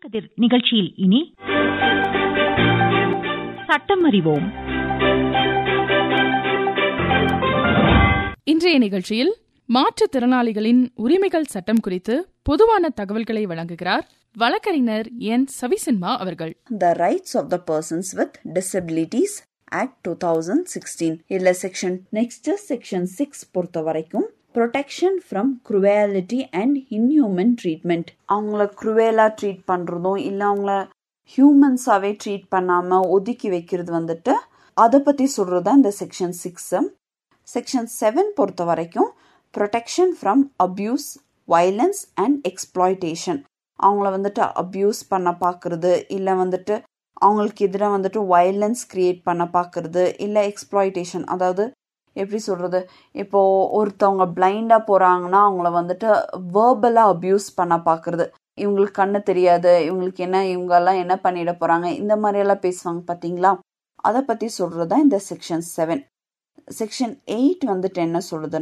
கதிர் நிகழ்ச்சியில் இனி சட்டம் அறிவோம் இன்றைய நிகழ்ச்சியில் மாற்றுத்திறனாளிகளின் உரிமைகள் சட்டம் குறித்து பொதுவான தகவல்களை வழங்குகிறார் வழக்கறிஞர் என் சவிசின்மா அவர்கள் The Rights of the Persons with Disabilities Act 2016 இல்ல செக்ஷன் நெக்ஸ்ட் செக்ஷன் சிக்ஸ் பொறுத்த வரைக்கும் protection from cruelty and inhuman treatment அவங்கள க்ருவேலா ட்ரீட் பண்ணுறதும் இல்லை அவங்கள ஹியூமன்ஸாகவே ட்ரீட் பண்ணாமல் ஒதுக்கி வைக்கிறது வந்துட்டு அதை பற்றி சொல்கிறது தான் இந்த செக்ஷன் சிக்ஸு செக்ஷன் செவன் பொறுத்த வரைக்கும் protection from abuse violence and exploitation அவங்கள வந்துட்டு அப்யூஸ் பண்ண பார்க்குறது இல்லை வந்துட்டு அவங்களுக்கு எதிராக வந்துட்டு வயலன்ஸ் கிரியேட் பண்ண பார்க்குறது இல்லை எக்ஸ்ப்ளாய்டேஷன் அதாவது எப்படி சொல்கிறது இப்போது ஒருத்தவங்க பிளைண்டாக போகிறாங்கன்னா அவங்கள வந்துட்டு வேர்பலாக அப்யூஸ் பண்ண பார்க்குறது இவங்களுக்கு கண்ணு தெரியாது இவங்களுக்கு என்ன இவங்கெல்லாம் என்ன பண்ணிட போகிறாங்க இந்த மாதிரியெல்லாம் பேசுவாங்க பார்த்தீங்களா அதை பற்றி சொல்கிறது தான் இந்த செக்ஷன் செவன் செக்ஷன் எயிட் வந்துட்டு என்ன சொல்லுது